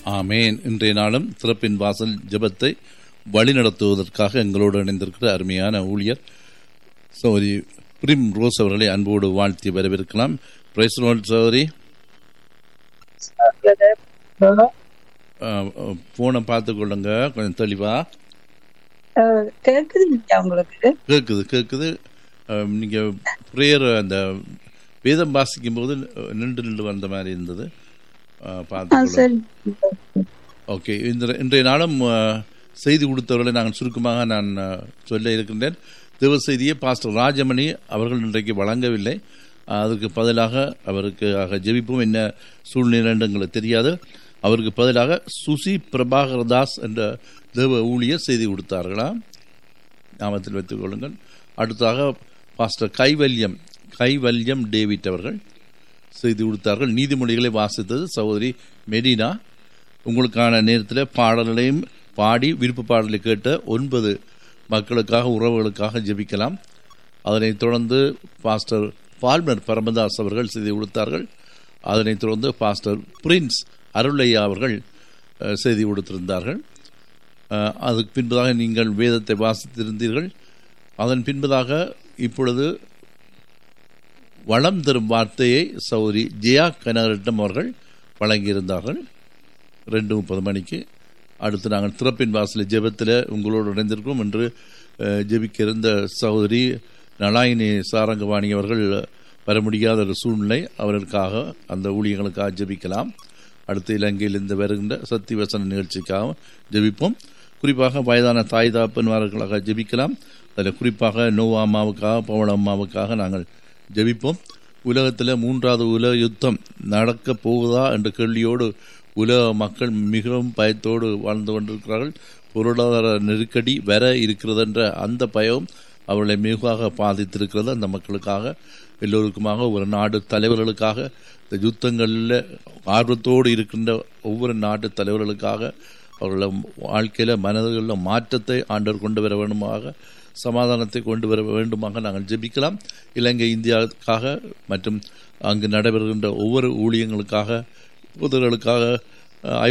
ஆமேன் இன்றைய நாளும் திறப்பின் வாசல் ஜெபத்தை வழிநடத்துவதற்காக எங்களோடு இணைந்திருக்கிற அருமையான ஊழியர் சௌரி பிரிம் ரோஸ் அவர்களை அன்போடு வாழ்த்தி வரவேற்கலாம் பிரைஸ் சௌரி போனை பார்த்து கொள்ளுங்க கொஞ்சம் தெளிவா அஹ், கேக்குது இல்லையா உங்களுக்கு கேட்குது கேட்குது அஹ், நீங்க ப்ரேயர் அந்த வேதம் வாசிக்கும் போது நின்று நின்று வந்த மாதிரி இருந்தது அஹ், ஆ, பார்த்து கொள்ளுங்க. சரி ஓகே இந்த இன்றைய நாளும் அஹ், செய்தி கொடுத்தவர்களை நான் சுருக்கமாக நான் அஹ், சொல்ல இருக்கின்றேன் தேவ செய்தியை பாஸ்டர் ராஜமணி அவர்கள் இன்றைக்கு வழங்கவில்லை அதுக்கு பதிலாக அவருக்கு ஆக ஜெபிப்போம் என்ன சூழ்நிலை என்று எங்களுக்கு தெரியாது அவருக்கு பதிலாக சுசி பிரபாகர் தாஸ் என்ற தேவ ஊழியர் செய்தி கொடுத்தார்களா நாமத்தில் வைத்துக் கொள்ளுங்கள் அடுத்ததாக பாஸ்டர் கைவல்யம் கைவல்யம் டேவிட் அவர்கள் செய்தி கொடுத்தார்கள் நீதிமொழிகளை வாசித்தது சகோதரி மெரினா உங்களுக்கான நேரத்தில் பாடல்களையும் பாடி விருப்ப பாடலை கேட்ட ஒன்பது மக்களுக்காக உறவுகளுக்காக ஜெபிக்கலாம் அதனைத் தொடர்ந்து பாஸ்டர் பால்மர் பரமதாஸ் அவர்கள் செய்தி கொடுத்தார்கள் அதனைத் தொடர்ந்து பாஸ்டர் பிரின்ஸ் அருளையா அவர்கள் அஹ், செய்தி கொடுத்திருந்தார்கள் அஹ், அதுக்கு பின்பதாக நீங்கள் வேதத்தை வாசித்திருந்தீர்கள் அதன் பின்பதாக இப்பொழுது வளம் தரும் வார்த்தையை சௌரி ஜெயா கனகரட்னம் அவர்கள் வழங்கியிருந்தார்கள் ரெண்டு முப்பது மணிக்கு அடுத்து நாங்கள் திறப்பின் வாசல் ஜெபத்தில் உங்களோடு இணைந்திருக்கோம் என்று அஹ், ஜெபிக்க இருந்த சகோதரி நலாயினி சாரங்கவாணி அவர்கள் வர முடியாத ஒரு சூழ்நிலை அவர்களுக்காக அந்த ஊழியர்களுக்காக ஜெபிக்கலாம் அடுத்து இலங்கையில் இருந்து வருகின்ற சத்திவசன நிகழ்ச்சிக்காக ஜெபிப்போம் குறிப்பாக வயதான தாய் தாப்பன்மார்களுக்காக ஜெபிக்கலாம் அதில் குறிப்பாக நோவா அம்மாவுக்காக பவள அம்மாவுக்காக நாங்கள் ஜெபிப்போம் உலகத்தில் மூன்றாவது உலக யுத்தம் நடக்க போகுதா என்ற கேள்வியோடு உலக மக்கள் மிகவும் பயத்தோடு வாழ்ந்து கொண்டிருக்கிறார்கள் பொருளாதார நெருக்கடி வர இருக்கிறது என்ற அந்த பயம் அவர்களை மிகுவாக பாதித்திருக்கிறது அந்த மக்களுக்காக எல்லோருக்குமாக ஒரு நாடு தலைவர்களுக்காக இந்த யுத்தங்களில் ஆர்வத்தோடு இருக்கின்ற ஒவ்வொரு நாட்டு தலைவர்களுக்காக அவர்கள வாழ்க்கையில் மனதுகளில் மாற்றத்தை ஆண்டவர் கொண்டு வர வேண்டுமாக சமாதானத்தை கொண்டு வர வேண்டுமாக நாங்கள் ஜெபிக்கலாம் இலங்கை இந்தியாவுக்காக மற்றும் அங்கு நடைபெறுகின்ற ஒவ்வொரு ஊழியங்களுக்காக புதர்களுக்காக